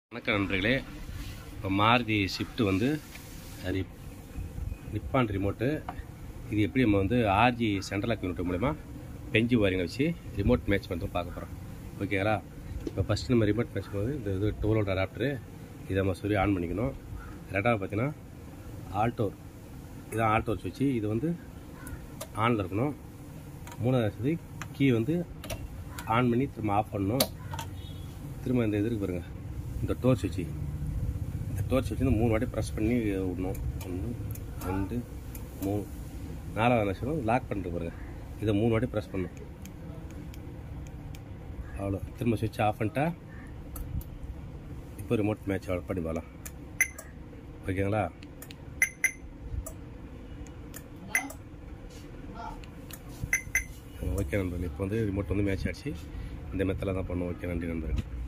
வணக்கம் நண்பர்களே இப்போ மாருதி ஷிஃப்ட் வந்து ரி நிப்பான் ரிமோட்டு இது எப்படி நம்ம வந்து ஆர்ஜி சென்ட்ரல் லாக் யூனிட் மூலிமா பெஞ்சு வாரிங்க வச்சு ரிமோட் மேட்ச் பண்ணுறது பார்க்க போகிறோம் ஓகேங்களா இப்போ ஃபஸ்ட்டு நம்ம ரிமோட் மேட்ச் பண்ணும்போது இந்த இது டோலோட அடாப்டரு இதை நம்ம சொல்லி ஆன் பண்ணிக்கணும் ரெண்டாவது பார்த்தீங்கன்னா ஆல்டோர் இதான் ஆல்டோர் சுவிட்சு இது வந்து ஆனில் இருக்கணும் மூணாவது வசதி கீ வந்து ஆன் பண்ணி திரும்ப ஆஃப் பண்ணணும் திரும்ப இந்த இதுக்கு பாருங்க இந்த டோர் சுவிட்சு இந்த டோர் சுவிட்ச் வந்து மூணு வாட்டி ப்ரெஸ் பண்ணி விடணும் ஒன்று ரெண்டு மூணு நாலாவது நிமிஷம் லாக் பண்ணிட்டு பாருங்க இதை மூணு வாட்டி ப்ரெஸ் பண்ணணும் அவ்வளோ திரும்ப சுவிட்ச் ஆஃப் பண்ணிட்டா இப்போ ரிமோட் மேட்ச் பண்ணி பார்க்கலாம் ஓகேங்களா ஓகே நண்பர்கள் இப்போ வந்து ரிமோட் வந்து மேட்ச் ஆச்சு இந்த மெத்தடில் தான் பண்ணுவோம் ஓகே நன்றி நண்பர்கள்